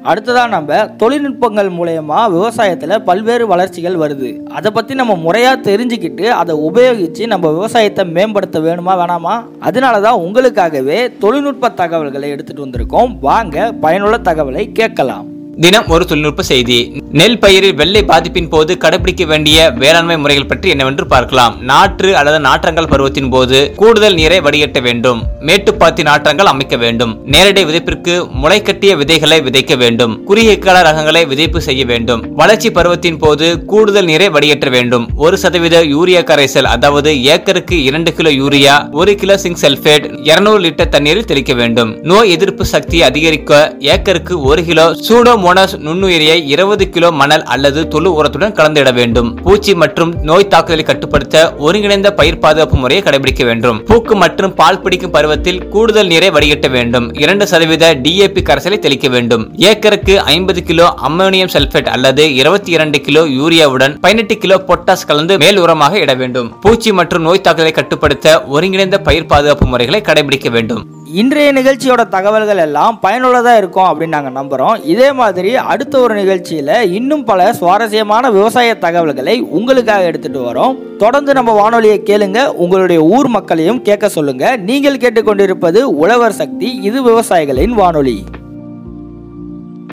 அடுத்ததாக நம்ம தொழில்நுட்பங்கள் மூலயமா விவசாயத்தில் பல்வேறு வளர்ச்சிகள் வருது அதை பற்றி நம்ம முறையாக தெரிஞ்சுக்கிட்டு அதை உபயோகித்து நம்ம விவசாயத்தை மேம்படுத்த வேணுமா வேணாமா அதனால தான் உங்களுக்காகவே தொழில்நுட்ப தகவல்களை எடுத்துகிட்டு வந்திருக்கோம் வாங்க பயனுள்ள தகவலை கேட்கலாம் தினம் ஒரு தொழில்நுட்ப செய்தி நெல் பயிரில் வெள்ளை பாதிப்பின் போது கடைபிடிக்க வேண்டிய வேளாண்மை முறைகள் பற்றி என்னவென்று பார்க்கலாம் நாற்று அல்லது நாற்றங்கள் பருவத்தின் போது கூடுதல் நீரை வடிகட்ட வேண்டும் மேட்டுப்பாத்தி நாற்றங்கள் அமைக்க வேண்டும் நேரடி விதைப்பிற்கு முளைக்கட்டிய விதைகளை விதைக்க வேண்டும் குறுகிய கால ரகங்களை விதைப்பு செய்ய வேண்டும் வளர்ச்சி பருவத்தின் போது கூடுதல் நீரை வடிகட்ட வேண்டும் ஒரு சதவீத யூரியா கரைசல் அதாவது ஏக்கருக்கு இரண்டு கிலோ யூரியா ஒரு கிலோ சிங்க் சல்பேட் இருநூறு லிட்டர் தண்ணீரில் தெளிக்க வேண்டும் நோய் எதிர்ப்பு சக்தியை அதிகரிக்க ஏக்கருக்கு ஒரு கிலோ சூடோமோனாஸ் நுண்ணுயிரியை இருபது கிலோ மணல் அல்லது தொழு உரத்துடன் கலந்திட வேண்டும் பூச்சி மற்றும் நோய் தாக்குதலை கட்டுப்படுத்த ஒருங்கிணைந்த பயிர் பாதுகாப்பு முறையை கடைபிடிக்க வேண்டும் பூக்கு மற்றும் பால் பிடிக்கும் பருவத்தில் கூடுதல் நீரை வடிகட்ட வேண்டும் இரண்டு சதவீத டிஏபி கரைசலை தெளிக்க வேண்டும் ஏக்கருக்கு ஐம்பது கிலோ அம்மோனியம் சல்பேட் அல்லது இருபத்தி இரண்டு கிலோ யூரியாவுடன் பதினெட்டு கிலோ பொட்டாஸ் கலந்து மேல் உரமாக இட வேண்டும் பூச்சி மற்றும் நோய் தாக்குதலை கட்டுப்படுத்த ஒருங்கிணைந்த பயிர் பாதுகாப்பு முறைகளை கடைபிடிக்க வேண்டும் இன்றைய நிகழ்ச்சியோட தகவல்கள் எல்லாம் பயனுள்ளதாக இருக்கும் அப்படின்னு நாங்கள் நம்புகிறோம் இதே மாதிரி அடுத்த ஒரு நிகழ்ச்சியில் இன்னும் பல சுவாரஸ்யமான விவசாய தகவல்களை உங்களுக்காக எடுத்துகிட்டு வரோம் தொடர்ந்து நம்ம வானொலியை கேளுங்க உங்களுடைய ஊர் மக்களையும் கேட்க சொல்லுங்க நீங்கள் கேட்டுக்கொண்டிருப்பது உழவர் சக்தி இது விவசாயிகளின் வானொலி